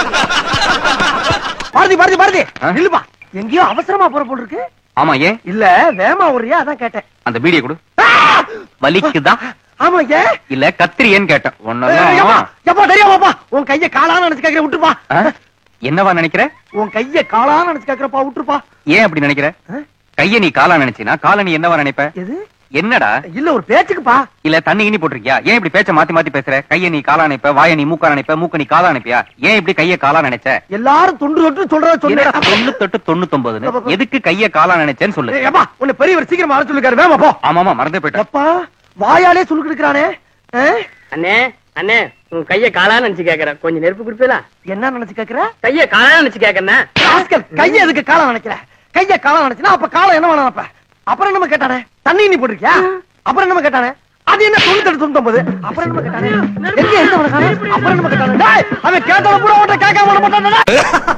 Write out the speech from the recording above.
பாரதி பாரதி பாரதி ஆ? நில்லுப்பா எங்கேயோ அவசரமா போற போல் இருக்கு ஆமா ஏன் இல்ல வேமா ஒரியா அதான் கேட்டேன் அந்த பீடியை கொடு ஆ! வலிக்குதா ஆமா ஏன் இல்ல கத்திரியேன்னு கேட்டேன் ஏய், ஒன்னதான் எப்பா, எப்பா தெரியாமாப்பா உன் கைய காலான்னு நினைச்சு கேக்குற விட்டுருப்பா ஆ? என்னவா நினைக்கிற உன் கைய காலான்னு நினைச்சு கேக்குறப்பா விட்டுருப்பா ஏன் அப்படி நினைக்கிற ஆ? கைய நீ காலா நினைச்சினா காலை நீ என்னவா நினைப்ப எது என்னடா இல்ல ஒரு பேச்சுக்குப்பா இல்ல தண்ணி இனி போட்டிருக்கியா ஏன் இப்படி பேச்ச மாத்தி மாத்தி பேசுற கைய நீ காலா நினைப்ப வாய நீ மூக்கா நினைப்ப மூக்க நீ காலா நினைப்பியா ஏன் இப்படி கைய காலா நினைச்ச எல்லாரும் தொண்டு தொட்டு சொல்றத என்னடா சொன்னேன் தொண்ணூத்தெட்டு தொண்ணூத்தொன்பதுன்னு எதுக்கு கைய காலா நினைச்சேன்னு சொல்லு ஏய், எப்பா உன்னை பெரியவர் சீக்கிரம் வர சொல்லிருக்காரு வேமா போ ஆமாமா மறந்தே போயிட்டேன் எப்பா வாயாலே சொல்லி கொடுக்கறானே அண்ணே அண்ணே உன் கைய காலா நினைச்சு கேக்குறேன் கொஞ்சம் நெருப்பு குடுப்பீங்களா என்ன நினைச்சு கேக்குற கைய காலா நினைச்சு கேக்குறேன் ராஸ்கல், கைய எதுக்கு காலம் நினைக்கிற கைய காலம் நினைச்சுனா அப்ப காலம் என்ன வேணும் அப்ப அப்புறம் என்னமா கேட்டானே தண்ணி நீ போட்டிருக்கியா அப்புறம் என்னமா கேட்டானே அது என்ன தொண்ணூத்தி தொண்ணூத்தி அப்புறம் என்ன கேட்டானே எங்க எந்த அப்புறம் என்ன கேட்டானே டேய், அவன் கேட்டவன் கூட அவன்கிட்ட கேட்காம விட மாட்டானே